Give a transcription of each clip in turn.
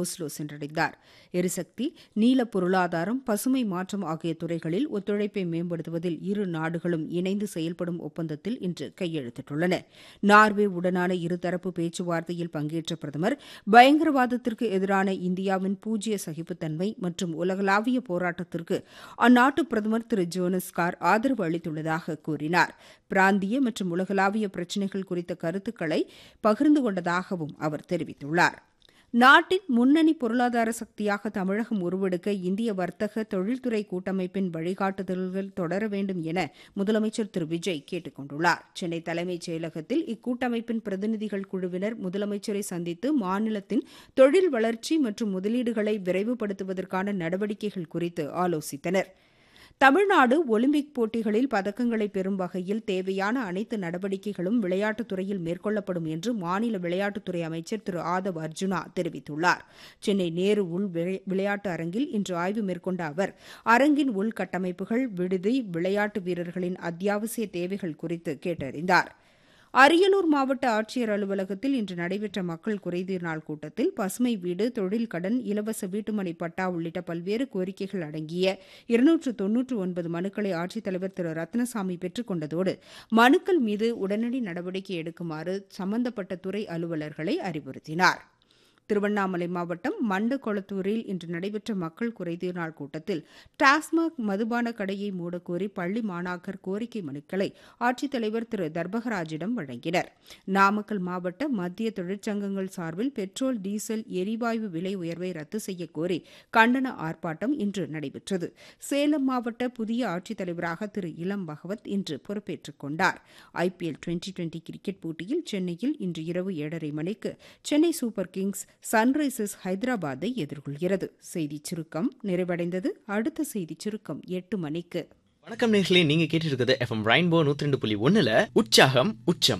Oslo சென்றடைந்தார் எரிசக்தி நீல பொருளாதாரம் பசுமை மாற்றம் ஆகிய துறைகளில் ஒத்துழைப்பை மேம்படுத்துவதில் இரு நாடுகளும் இணைந்து செயல்படும் ஒப்பந்தத்தில் இன்று கையெழுத்திட்டுள்ளன நார்வே உடனான இருதரப்பு பேச்சுவார்த்தையில் பங்கேற்ற பிரதமர் பயங்கரவாதத்திற்கு எதிரான இந்தியாவின் பூஜ்ய சகிப்புத்தன்மை மற்றும் உலகளாவிய போராட்டத்திற்கு அந்நாட்டு பிரதமர் திரு ஜோனஸ் கார் ஆதரவு அளித்துள்ளதாக கூறினார் பிராந்திய மற்றும் உலகளாவிய பிரச்சினைகள் குறித்த கருத்துக்களை பகிர்ந்து கொண்டதாகவும் அவர் தெரிவித்துள்ளார் நாட்டின் முன்னணி பொருளாதார சக்தியாக தமிழகம் உருவெடுக்க இந்திய வர்த்தக தொழில்துறை கூட்டமைப்பின் வழிகாட்டுதல்கள் தொடர வேண்டும் என முதலமைச்சர் திரு விஜய் கேட்டுக் கொண்டுள்ளார் சென்னை தலைமைச் செயலகத்தில் இக்கூட்டமைப்பின் பிரதிநிதிகள் குழுவினர் முதலமைச்சரை சந்தித்து மாநிலத்தின் தொழில் வளர்ச்சி மற்றும் முதலீடுகளை விரைவுபடுத்துவதற்கான நடவடிக்கைகள் குறித்து ஆலோசித்தனா் தமிழ்நாடு ஒலிம்பிக் போட்டிகளில் பதக்கங்களை பெறும் வகையில் தேவையான அனைத்து நடவடிக்கைகளும் விளையாட்டுத் துறையில் மேற்கொள்ளப்படும் என்று மாநில விளையாட்டுத்துறை அமைச்சர் திரு ஆதவ் அர்ஜுனா தெரிவித்துள்ளார் சென்னை நேரு உள் விளையாட்டு அரங்கில் இன்று ஆய்வு மேற்கொண்ட அவர் அரங்கின் உள்கட்டமைப்புகள் விடுதி விளையாட்டு வீரர்களின் அத்தியாவசிய தேவைகள் குறித்து கேட்டறிந்தாா் அரியலூர் மாவட்ட ஆட்சியர் அலுவலகத்தில் இன்று நடைபெற்ற மக்கள் குறைதீர் நாள் கூட்டத்தில் பசுமை வீடு தொழில் கடன் இலவச வீட்டுமனை பட்டா உள்ளிட்ட பல்வேறு கோரிக்கைகள் அடங்கிய இருநூற்று தொன்னூற்று ஒன்பது மனுக்களை ஆட்சித்தலைவர் திரு ரத்னசாமி பெற்றுக் கொண்டதோடு மனுக்கள் மீது உடனடி நடவடிக்கை எடுக்குமாறு சம்பந்தப்பட்ட துறை அலுவலர்களை அறிவுறுத்தினாா் திருவண்ணாமலை மாவட்டம் மண்டகொளத்தூரில் இன்று நடைபெற்ற மக்கள் குறைதீர் நாள் கூட்டத்தில் டாஸ்மாக் மதுபான கடையை மூடக்கோரி பள்ளி மாணாக்கர் கோரிக்கை மனுக்களை ஆட்சித்தலைவர் திரு தர்பகராஜிடம் வழங்கினர் நாமக்கல் மாவட்ட மத்திய தொழிற்சங்கங்கள் சார்பில் பெட்ரோல் டீசல் எரிவாயு விலை உயர்வை ரத்து செய்ய கோரி கண்டன ஆர்ப்பாட்டம் இன்று நடைபெற்றது சேலம் மாவட்ட புதிய ஆட்சித்தலைவராக திரு இளம் பகவத் இன்று பொறுப்பேற்றுக் கொண்டார் ஐபிஎல் டுவெண்டி டுவெண்டி கிரிக்கெட் போட்டியில் சென்னையில் இன்று இரவு ஏழரை மணிக்கு சென்னை சூப்பர் கிங்ஸ் சன்ரைசர்ஸ் ஹைதராபாத்தை எதிர்கொள்கிறது செய்திச் சுருக்கம் நிறைவடைந்தது அடுத்த செய்திச் சுருக்கம் எட்டு மணிக்கு வணக்கம் நேர்களே நீங்க கேட்டு இருக்கிறது எஃப்எம் ரெயின்போ நூத்தி ரெண்டு புள்ளி ஒண்ணுல உற்சாகம் உச்சம்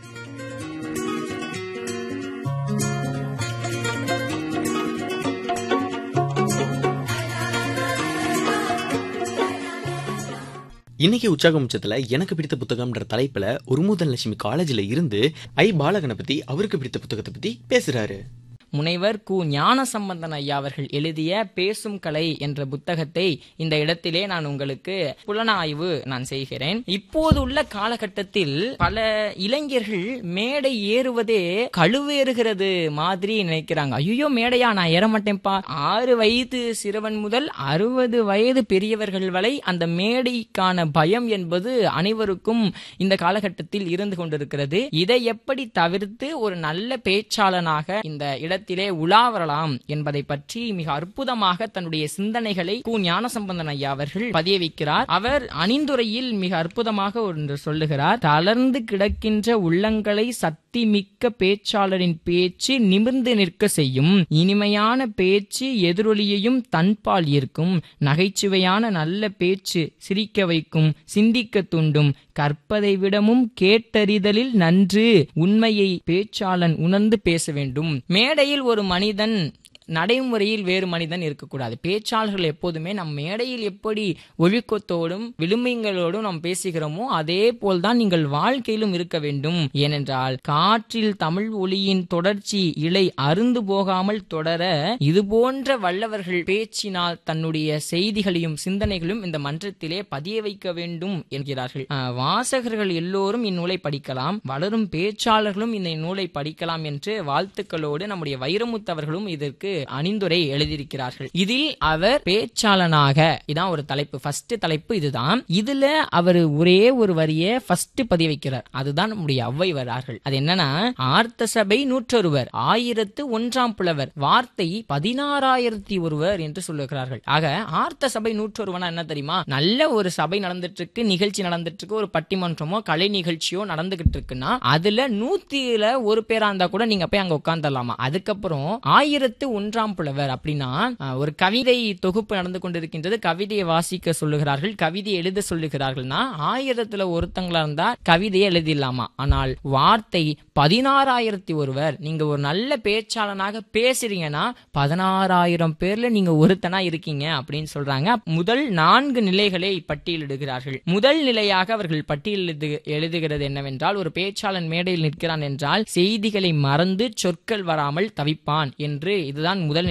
இன்னைக்கு உற்சாகம் உச்சத்துல எனக்கு பிடித்த புத்தகம்ன்ற தலைப்புல உருமுதன் லட்சுமி காலேஜ்ல இருந்து ஐ பாலகணபதி அவருக்கு பிடித்த புத்தகத்தை பத்தி பேசுறாரு முனைவர் கு ஞான சம்பந்தன் ஐயா அவர்கள் எழுதிய பேசும் கலை என்ற புத்தகத்தை இந்த இடத்திலே நான் உங்களுக்கு புலனாய்வு நான் செய்கிறேன் இப்போது உள்ள காலகட்டத்தில் பல இளைஞர்கள் மேடை ஏறுவதே கழுவேறுகிறது மாதிரி நினைக்கிறாங்க ஐயோ மேடையா நான் ஏற மாட்டேன்ப்பா ஆறு வயது சிறுவன் முதல் அறுபது வயது பெரியவர்கள் வரை அந்த மேடைக்கான பயம் என்பது அனைவருக்கும் இந்த காலகட்டத்தில் இருந்து கொண்டிருக்கிறது இதை எப்படி தவிர்த்து ஒரு நல்ல பேச்சாளனாக இந்த இடத்தில் இடத்திலே உலா வரலாம் என்பதை பற்றி மிக அற்புதமாக தன்னுடைய சிந்தனைகளை கு ஞானசம்பந்தன் ஐயா அவர்கள் பதிய வைக்கிறார் அவர் அணிந்துரையில் மிக அற்புதமாக ஒன்று சொல்லுகிறார் தளர்ந்து கிடக்கின்ற உள்ளங்களை சக்தி மிக்க பேச்சாளரின் பேச்சு நிமிர்ந்து நிற்க செய்யும் இனிமையான பேச்சு எதிரொலியையும் தன்பால் ஈர்க்கும் நகைச்சுவையான நல்ல பேச்சு சிரிக்க வைக்கும் சிந்திக்க தூண்டும் கற்பதை விடமும் கேட்டறிதலில் நன்று உண்மையை பேச்சாளன் உணர்ந்து பேச வேண்டும் மேடையில் ஒரு மனிதன் நடைமுறையில் வேறு மனிதன் இருக்கக்கூடாது பேச்சாளர்கள் எப்போதுமே நம் மேடையில் எப்படி ஒழுக்கத்தோடும் விளிம்பங்களோடும் நாம் பேசுகிறோமோ அதே போல்தான் நீங்கள் வாழ்க்கையிலும் இருக்க வேண்டும் ஏனென்றால் காற்றில் தமிழ் ஒளியின் தொடர்ச்சி இலை அருந்து போகாமல் தொடர இது போன்ற வல்லவர்கள் பேச்சினால் தன்னுடைய செய்திகளையும் சிந்தனைகளும் இந்த மன்றத்திலே பதிய வைக்க வேண்டும் என்கிறார்கள் வாசகர்கள் எல்லோரும் இந்நூலை படிக்கலாம் வளரும் பேச்சாளர்களும் இந்த நூலை படிக்கலாம் என்று வாழ்த்துக்களோடு நம்முடைய வைரமுத்தவர்களும் இதற்கு அணிந்துரை எழுதியிருக்கிறார்கள் இதில் அவர் பேச்சாளனாக இதான் ஒரு தலைப்பு ஃபர்ஸ்ட் தலைப்பு இதுதான் இதுல அவர் ஒரே ஒரு வரிய ஃபர்ஸ்ட் பதிய வைக்கிறார் அதுதான் நம்முடைய அவ்வை வரார்கள் அது என்னன்னா ஆர்த்த சபை நூற்றொருவர் ஆயிரத்து ஒன்றாம் புலவர் வார்த்தை பதினாறாயிரத்தி ஒருவர் என்று சொல்லுகிறார்கள் ஆக ஆர்த்த சபை நூற்றொருவனா என்ன தெரியுமா நல்ல ஒரு சபை நடந்துட்டு இருக்கு நிகழ்ச்சி நடந்துட்டு இருக்கு ஒரு பட்டிமன்றமோ கலை நிகழ்ச்சியோ நடந்துகிட்டு இருக்குன்னா அதுல நூத்தில ஒரு பேரா இருந்தா கூட நீங்க போய் அங்க உட்காந்துடலாமா அதுக்கப்புறம் ஆயிரத்து ஒன்றாம் புலவர் அப்படின்னா ஒரு கவிதை தொகுப்பு நடந்து கொண்டிருக்கின்றது கவிதையை வாசிக்க சொல்லுகிறார்கள் கவிதை எழுத சொல்லுகிறார்கள்னா ஆயிரத்துல ஒருத்தங்களா இருந்தா கவிதையை எழுதிடலாமா ஆனால் வார்த்தை பதினாறாயிரத்தி ஒருவர் நீங்க ஒரு நல்ல பேச்சாளனாக பேசுறீங்கன்னா பதினாறாயிரம் பேர்ல நீங்க ஒருத்தனா இருக்கீங்க அப்படின்னு சொல்றாங்க முதல் நான்கு நிலைகளை பட்டியலிடுகிறார்கள் முதல் நிலையாக அவர்கள் பட்டியல் எழுதுகிறது என்னவென்றால் ஒரு பேச்சாளன் மேடையில் நிற்கிறான் என்றால் செய்திகளை மறந்து சொற்கள் வராமல் தவிப்பான் என்று இதுதான் முதல்